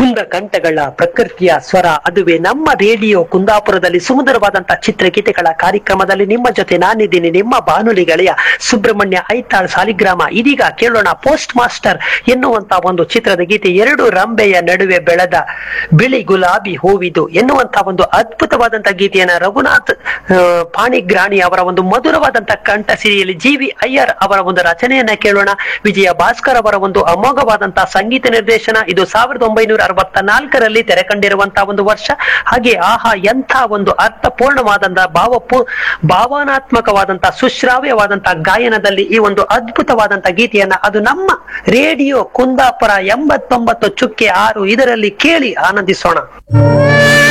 ಕುಂದ ಕಂಠಗಳ ಪ್ರಕೃತಿಯ ಸ್ವರ ಅದುವೇ ನಮ್ಮ ರೇಡಿಯೋ ಕುಂದಾಪುರದಲ್ಲಿ ಸುಮಧುರವಾದಂತಹ ಚಿತ್ರಗೀತೆಗಳ ಕಾರ್ಯಕ್ರಮದಲ್ಲಿ ನಿಮ್ಮ ಜೊತೆ ನಾನಿದ್ದೀನಿ ನಿಮ್ಮ ಬಾನುಲಿ ಗೆಳೆಯ ಸುಬ್ರಹ್ಮಣ್ಯ ಐತಾಳ್ ಸಾಲಿಗ್ರಾಮ ಇದೀಗ ಕೇಳೋಣ ಪೋಸ್ಟ್ ಮಾಸ್ಟರ್ ಎನ್ನುವಂತ ಒಂದು ಚಿತ್ರದ ಗೀತೆ ಎರಡು ರಂಬೆಯ ನಡುವೆ ಬೆಳೆದ ಬಿಳಿ ಗುಲಾಬಿ ಹೂವಿದು ಎನ್ನುವಂತ ಒಂದು ಅದ್ಭುತವಾದಂತಹ ಗೀತೆಯನ್ನ ರಘುನಾಥ್ ಆ, ಪಾಣಿಗ್ರಾಣಿ ಅವರ ಒಂದು ಮಧುರವಾದಂತಹ ಕಂಠ ಸಿರಿಯಲ್ಲಿ ಜಿ ವಿ ಅಯ್ಯರ್ ಅವರ ಒಂದು ರಚನೆಯನ್ನ ಕೇಳೋಣ ವಿಜಯ ಭಾಸ್ಕರ್ ಅವರ ಒಂದು ಅಮೋಘವಾದಂತಹ ಸಂಗೀತ ನಿರ್ದೇಶನ ಇದು ಸಾವಿರದ ಒಂಬೈನೂರ ಅರವತ್ತ ನಾಲ್ಕರಲ್ಲಿ ತೆರೆ ಕಂಡಿರುವಂತಹ ಒಂದು ವರ್ಷ ಹಾಗೆ ಆಹಾ ಎಂಥ ಒಂದು ಅರ್ಥಪೂರ್ಣವಾದಂತಹ ಭಾವಪೂ ಭಾವನಾತ್ಮಕವಾದಂತಹ ಸುಶ್ರಾವ್ಯವಾದಂತಹ ಗಾಯನದಲ್ಲಿ ಈ ಒಂದು ಅದ್ಭುತವಾದಂತಹ ಗೀತೆಯನ್ನ ಅದು ನಮ್ಮ ರೇಡಿಯೋ ಕುಂದಾಪುರ ಎಂಬತ್ತೊಂಬತ್ತು ಚುಕ್ಕೆ ಆರು ಇದರಲ್ಲಿ ಕೇಳಿ ಆನಂದಿಸೋಣ